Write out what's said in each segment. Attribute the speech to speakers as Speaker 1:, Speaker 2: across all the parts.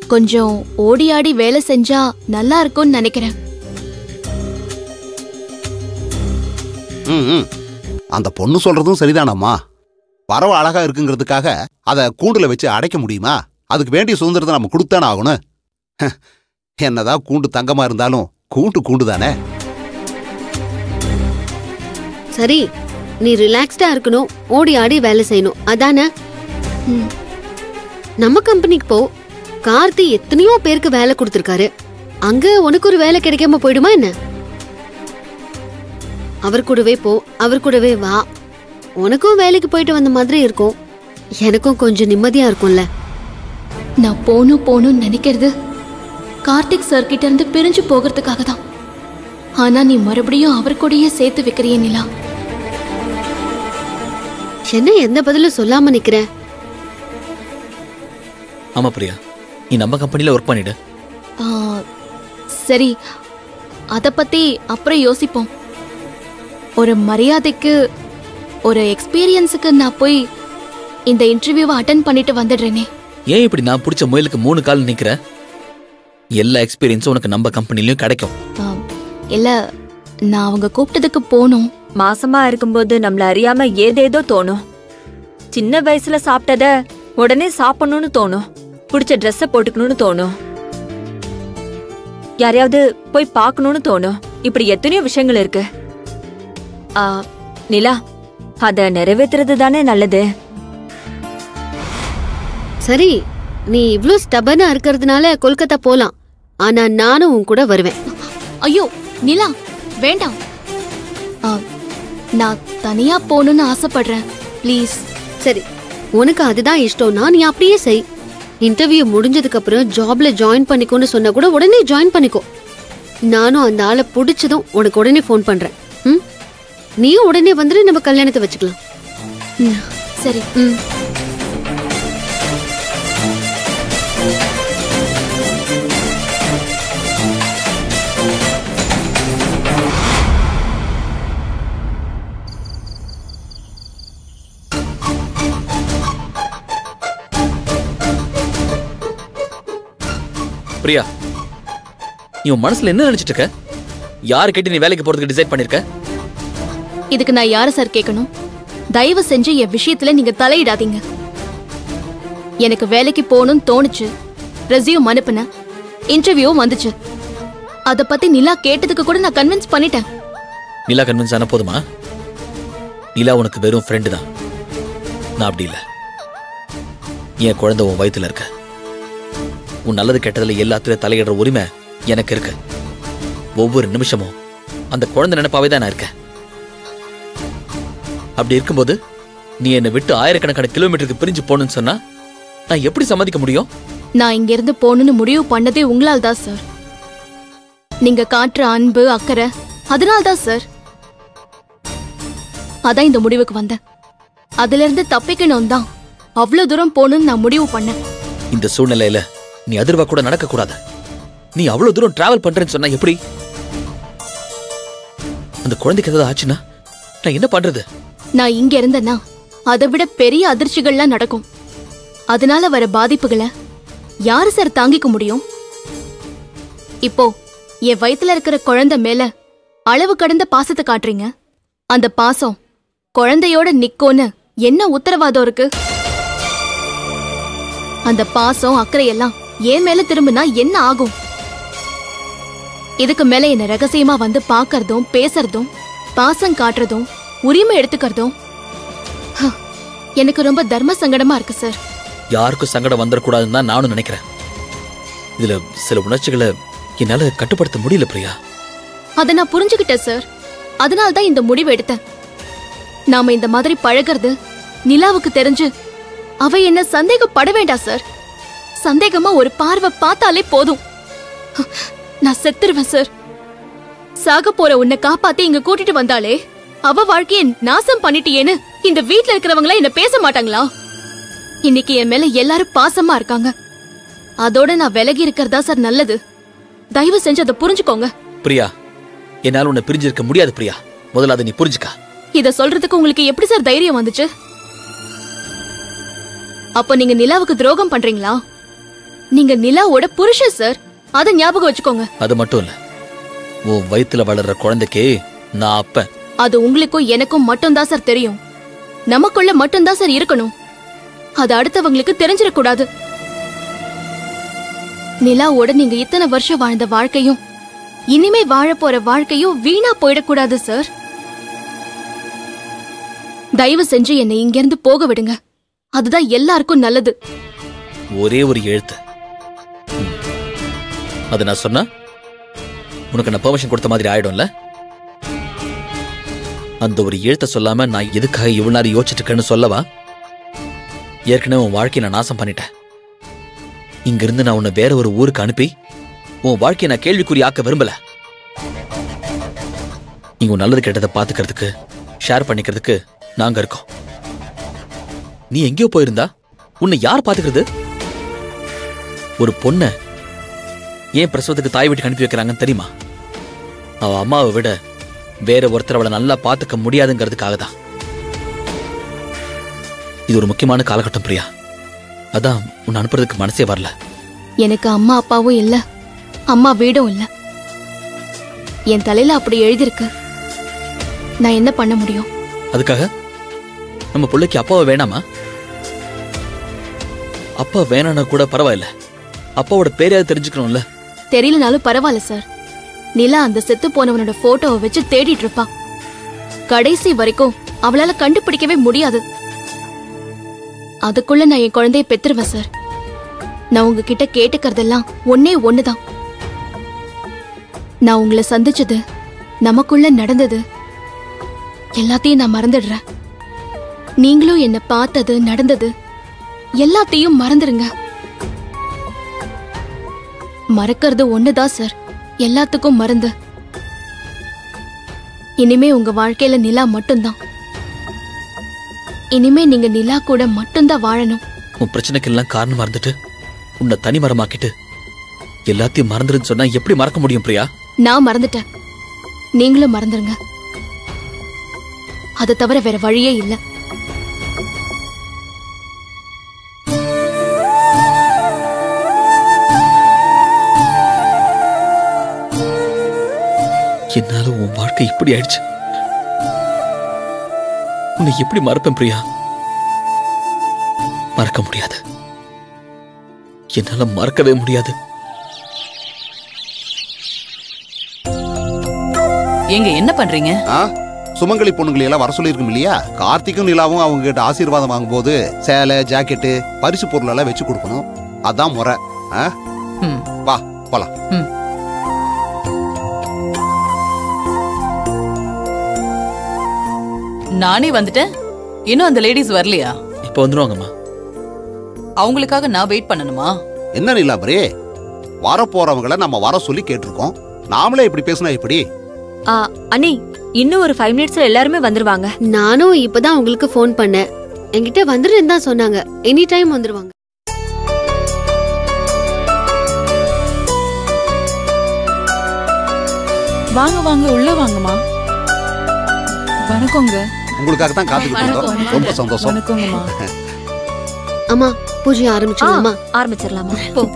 Speaker 1: கொஞ்சம் ஓடி ஆடி வேலை செஞ்சா நல்லா இருக்கும்னு நினைக்கிறேன்
Speaker 2: ம் ம். அந்த பொண்ணு சொல்றதும் சரிதானம்மா பறவை அழகா இருக்குங்கிறதுக்காக அதை கூண்டுல வச்சு அடைக்க முடியுமா அதுக்கு வேண்டிய சுதந்திரத்தை நம்ம கொடுத்தானே ஆகணும் ஹ, என்னதான் கூண்டு தங்கமா இருந்தாலும் கூண்டு கூண்டு தானே
Speaker 3: சரி நீ ரிலாக்ஸ்டா இருக்கணும் ஓடி ஆடி வேலை செய்யணும் அதானே
Speaker 1: ம்.
Speaker 3: நம்ம கம்பெனிக்கு போ கார்த்தி எத்தனையோ பேருக்கு வேலை கொடுத்திருக்காரு அங்க உனக்கு ஒரு வேலை கிடைக்காம போயிடுமா என்ன அவர் கூடவே போ அவர் கூடவே வா உனக்கும் வேலைக்கு போயிட்டு வந்த மாதிரி இருக்கும் எனக்கும் கொஞ்சம் நிம்மதியா இருக்கும்ல
Speaker 1: நான் போகணும் போகணும்னு நினைக்கிறது கார்த்திக் சார் கிட்ட இருந்து பிரிஞ்சு போகிறதுக்காக தான் ஆனா நீ மறுபடியும் அவர் கூடயே சேர்த்து வைக்கிறிய நிலா
Speaker 3: என்ன எந்த பதிலும் சொல்லாம நிக்கிற
Speaker 4: ஆமா பிரியா நீ நம்ம கம்பெனில ஒர்க் பண்ணிடு
Speaker 1: ஆ, சரி அத பத்தி அப்புறம் யோசிப்போம் ஒரு மரியாதைக்கு ஒரு எக்ஸ்பீரியன்ஸுக்கு நான் போய் இந்த இன்டர்வியூவை அட்டன் பண்ணிட்டு வந்துடுறேனே
Speaker 4: ஏன் இப்படி நான் பிடிச்ச முயலுக்கு மூணு கால் நிக்கிற எல்லா எக்ஸ்பீரியன்ஸும் உனக்கு நம்ம கம்பெனிலயும் கிடைக்கும்
Speaker 1: ஆ, இல்ல நான் அவங்க கூப்பிட்டதுக்கு போகணும்
Speaker 5: மாசமா இருக்கும்போது நம்மள அறியாம ஏதேதோ தோணும் சின்ன வயசுல சாப்பிட்டத உடனே சாப்பிடணும்னு தோணும் பிடிச்ச ட்ரெஸ்ஸ போட்டுக்கணும்னு தோணும் யாரையாவது போய் பார்க்கணும்னு தோணும் இப்படி எத்தனையோ விஷயங்கள் இருக்கு ஆ, நிலா அத நிறைவேத்துறது தானே நல்லது
Speaker 3: சரி நீ இவ்ளோ ஸ்டபனா இருக்கிறதுனால கொல்கத்தா போலாம் ஆனா நானும் உன் கூட வருவேன்
Speaker 1: ஐயோ நிலா வேண்டாம் ஆ, நான் தனியா போகணும்னு ஆசைப்படுறேன் ப்ளீஸ்
Speaker 3: சரி உனக்கு அதுதான் இஷ்டம்னா நீ அப்படியே செய் இன்டர்வியூ முடிஞ்சதுக்கு அப்புறம் ஜாப்ல ஜாயின் பண்ணிக்கோன்னு சொன்னா கூட உடனே ஜாயின் பண்ணிக்கோ நானும் அந்த ஆளை பிடிச்சதும் உனக்கு உடனே ஃபோன் பண்றேன் ம் நீயும் உடனே வந்துட்டு நம்ம கல்யாணத்தை வச்சுக்கலாம்
Speaker 1: ம், சரி
Speaker 3: ம்
Speaker 4: பிரியா நீ உன் மனசுல என்ன நினைச்சிட்டு இருக்க யாரு கேட்டு நீ வேலைக்கு போறதுக்கு டிசைட் பண்ணிருக்க
Speaker 1: இதுக்கு நான் யார சார் கேட்கணும் தயவு செஞ்சு என் விஷயத்துல நீங்க தலையிடாதீங்க எனக்கு வேலைக்கு போகணும்னு தோணுச்சு ரெசியூம் அனுப்புனேன் இன்டர்வியூவும் வந்துச்சு அத பத்தி நிலா கேட்டதுக்கு கூட நான் கன்வின்ஸ் பண்ணிட்டேன்
Speaker 4: நிலா கன்வின்ஸ் ஆன போதுமா நிலா உனக்கு வெறும் ஃப்ரெண்டு தான் நான் அப்படி இல்ல என் குழந்தை உன் வயித்துல இருக்க உன் நல்லது கெட்டதுல எல்லாத்துலயும் தலையிடுற உரிமை எனக்கு இருக்கு ஒவ்வொரு நிமிஷமும் அந்த குழந்தை நினைப்பாவே தான் நான் இருக்கேன் அப்படி இருக்கும்போது நீ என்னை விட்டு ஆயிரக்கணக்கான கிலோமீட்டருக்கு பிரிஞ்சு போகணும்னு சொன்னா நான் எப்படி சம்மதிக்க முடியும்
Speaker 1: நான் இங்க இருந்து போகணும்னு முடிவு பண்ணதே உங்களால் தான் சார் நீங்க காட்டுற அன்பு அக்கறை அதனால தான் சார் அதான் இந்த முடிவுக்கு வந்தேன் அதுல இருந்து தப்பிக்கணும் தான் அவ்வளவு தூரம் போகணும்னு நான் முடிவு பண்ணேன்
Speaker 4: இந்த சூழ்நிலையில நீ அதிர்வா கூட நடக்க கூடாது நீ அவ்வளவு தூரம் டிராவல் பண்றேன்னு சொன்னா எப்படி அந்த குழந்தைக்கு ஏதாவது ஆச்சுன்னா நான் என்ன பண்றது
Speaker 1: நான் இங்க இருந்தேன்னா அதை விட பெரிய அதிர்ச்சிகள்லாம் நடக்கும் அதனால வர பாதிப்புகளை யாரு சார் தாங்கிக்க முடியும் இப்போ என் வயித்துல இருக்கிற குழந்தை மேல அளவு கடந்த பாசத்தை காட்டுறீங்க அந்த பாசம் குழந்தையோட நிக்கோன்னு என்ன உத்தரவாதம் இருக்கு அந்த பாசம் அக்கறை எல்லாம் என் மேல திரும்பினா என்ன ஆகும் இதுக்கு மேல என்ன ரகசியமா வந்து பாக்கறதும் பேசுறதும் பாசம் காட்டுறதும் உரிமை எடுத்துக்கிறதும் ஹ, எனக்கு ரொம்ப தர்ம சங்கடமா இருக்கு சார்
Speaker 4: யாருக்கும் சங்கடம் வந்துடக்கூடாதுன்னு தான் நானும் நினைக்கிறேன் இதுல சில உணர்ச்சிகளை என்னால கட்டுப்படுத்த முடியல பிரியா
Speaker 1: அதை நான் புரிஞ்சுக்கிட்டேன் சார் அதனால தான் இந்த முடிவு எடுத்தேன் நாம இந்த மாதிரி பழகிறது நிலாவுக்கு தெரிஞ்சு அவ என்ன சந்தேகப்பட வேண்டாம் சார் சந்தேகமா ஒரு பார்வை பார்த்தாலே போதும் ஹ, நான் செத்துருவேன் சார் சாக போற உன்னை காப்பாத்தி இங்க கூட்டிட்டு வந்தாலே அவ வாழ்க்கைய நாசம் பண்ணிட்டியேன்னு இந்த வீட்ல இருக்கிறவங்கள என்ன பேச மாட்டாங்களா இன்னைக்கு என் மேல எல்லாரும் பாசமா இருக்காங்க அதோட நான் விலகி இருக்கிறதா சார் நல்லது தயவு செஞ்சு அதை புரிஞ்சுக்கோங்க
Speaker 4: பிரியா என்னால உன்னை பிரிஞ்சிருக்க முடியாது பிரியா முதல்ல அதை நீ புரிஞ்சுக்க
Speaker 1: இத சொல்றதுக்கு உங்களுக்கு எப்படி சார் தைரியம் வந்துச்சு அப்ப நீங்க நிலாவுக்கு துரோகம் பண்றீங்களா நீங்க நிலாவோட புருஷன் சார் அத ஞாபகம் வச்சுக்கோங்க
Speaker 4: அது மட்டும் இல்ல உன் வயித்துல வளர்ற குழந்தைக்கு நான் அப்ப
Speaker 1: அது உங்களுக்கும் எனக்கும் மட்டும்தான் சார் தெரியும் நமக்குள்ள மட்டும்தான் சார் இருக்கணும் அது அடுத்தவங்களுக்கு தெரிஞ்சிடக்கூடாது நிலாவோட நீங்க இத்தனை வருஷம் வாழ்ந்த வாழ்க்கையும் இனிமே வாழ போற வாழ்க்கையும் வீணா போயிடக்கூடாது சார் தயவு செஞ்சு என்னை இங்கிருந்து போக விடுங்க அதுதான் எல்லாருக்கும் நல்லது
Speaker 4: ஒரே ஒரு எழுத்து ம். அது நான் சொன்னா உனக்கு நான் பெர்மிஷன் கொடுத்த மாதிரி ஆயிடும்ல அந்த ஒரு எழுத்தை சொல்லாம நான் எதுக்காக இவ்வளவு நேரம் யோசிச்சுட்டு இருக்கேன்னு சொல்லவா ஏற்கனவே உன் வாழ்க்கையை நான் நாசம் பண்ணிட்டேன் இங்கிருந்து நான் உன்னை வேற ஒரு ஊருக்கு அனுப்பி உன் வாழ்க்கையை நான் கேள்விக்குறி ஆக்க விரும்பல இங்க உன் நல்லது கெட்டதை பாத்துக்கிறதுக்கு ஷேர் பண்ணிக்கிறதுக்கு நாங்க இருக்கோம் நீ எங்கேயோ போயிருந்தா உன்னை யார் பாத்துக்கிறது ஒரு பொண்ண ஏன் பிரசவத்துக்கு தாய் வீட்டுக்கு அனுப்பி வைக்கிறாங்கன்னு தெரியுமா அவ அம்மாவை விட வேற ஒருத்தர் அவளை நல்லா பாத்துக்க முடியாதுங்கிறதுக்காக தான் இது ஒரு முக்கியமான காலகட்டம் பிரியா அதான் உன்னை அனுப்புறதுக்கு மனசே வரல
Speaker 1: எனக்கு அம்மா அப்பாவும் இல்ல அம்மா வீடும் இல்ல என் தலையில அப்படி எழுதியிருக்கு நான் என்ன பண்ண முடியும்
Speaker 4: அதுக்காக நம்ம பிள்ளைக்கு அப்பாவை வேணாமா அப்பா வேணான்னா கூட பரவாயில்ல அப்பாவோட பேரையாவது தெரிஞ்சுக்கணும்ல
Speaker 1: தெரியலனாலும் பரவாயில்ல சார் நிலா அந்த செத்து போனவனோட போட்டோவை வச்சு தேடிட்டு இருப்பா கடைசி வரைக்கும் அவளால கண்டுபிடிக்கவே முடியாது அதுக்குள்ள நான் என் குழந்தைய பெத்துருவேன் சார் நான் உங்ககிட்ட கேட்டுக்கறதெல்லாம் ஒன்னே ஒண்ணுதான் நான் உங்களை சந்திச்சது நமக்குள்ள நடந்தது எல்லாத்தையும் நான் மறந்துடுறேன் நீங்களும் என்ன பார்த்தது நடந்தது எல்லாத்தையும் மறந்துடுங்க மறக்கிறது ஒண்ணுதான் சார் எல்லாத்துக்கும் மருந்து இனிமே உங்க வாழ்க்கையில நிலா மட்டும்தான் இனிமே நீங்க நிலா கூட மட்டும்தான் வாழணும்
Speaker 4: உன் பிரச்சனைக்கெல்லாம் காரணமா இருந்துட்டு உன்னை தனி மரமாக்கிட்டு எல்லாத்தையும் மறந்துருன்னு சொன்னா எப்படி மறக்க முடியும் பிரியா
Speaker 1: நான் மறந்துட்டேன் நீங்களும் மறந்துருங்க அதை தவிர வேற வழியே இல்ல
Speaker 4: என்னால உன் வாழ்க்கை இப்படி ஆயிடுச்சு உன்னை எப்படி மறப்பேன் பிரியா மறக்க முடியாது என்னால மறக்கவே முடியாது
Speaker 6: ஏங்க என்ன பண்றீங்க
Speaker 2: ஆ சுமங்கலி பொண்ணுங்களை எல்லாம் வர சொல்லியிருக்கும் இல்லையா கார்த்திக்கும் நிலாவும் அவங்க கிட்ட ஆசீர்வாதம் வாங்கும்போது சேலை ஜாக்கெட்டு பரிசு பொருள் எல்லாம் வச்சு கொடுக்கணும் அதான் முறை ஆ
Speaker 6: ம்.
Speaker 2: வா போலாம்
Speaker 6: ம். நானே வந்துட்டேன் இன்னும் அந்த லேடிஸ் வரலையா
Speaker 4: இப்ப வந்துருவாங்கம்மா
Speaker 6: அவங்களுக்காக நான் வெயிட் பண்ணணுமா
Speaker 2: என்ன நிலாம்பரே வர போறவங்கள நம்ம வர சொல்லி கேட்டிருக்கோம் நாமளே இப்படி பேசினா எப்படி
Speaker 5: ஆ, அண்ணி இன்னும் ஒரு ஃபைவ் மினிட்ஸ்ல எல்லாருமே வந்துருவாங்க
Speaker 3: நானும் இப்பதான் உங்களுக்கு ஃபோன் பண்ணேன் என்கிட்ட வந்துருன்னு தான் சொன்னாங்க எனி டைம் வந்துருவாங்க
Speaker 7: வாங்க வாங்க உள்ள வாங்கம்மா வணக்கங்க
Speaker 2: உங்களுக்காக தான் காத்துக்கிட்டு இருந்தோம் ரொம்ப சந்தோஷம்
Speaker 7: வணக்கங்கம்மா
Speaker 3: அம்மா பூஜை ஆரம்பிச்சிடலாமா
Speaker 5: ஆரம்பிச்சிடலாமா போ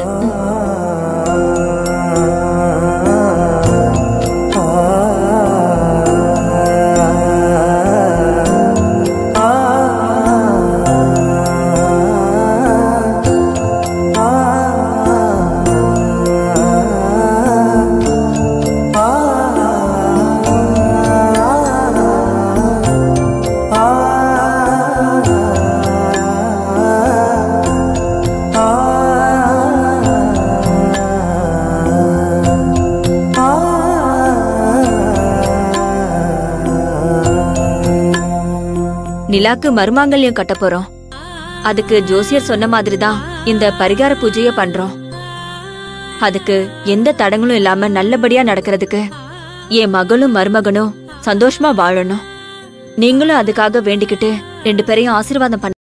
Speaker 5: நிலாக்கு மருமாங்கல்யம் கட்ட போறோம் அதுக்கு ஜோசியர் சொன்ன மாதிரி தான் இந்த பரிகார பூஜைய பண்றோம் அதுக்கு எந்த தடங்களும் இல்லாம நல்லபடியா நடக்கிறதுக்கு என் மகளும் மருமகனும் சந்தோஷமா வாழணும் நீங்களும் அதுக்காக வேண்டிக்கிட்டு ரெண்டு பேரையும் ஆசீர்வாதம் பண்ண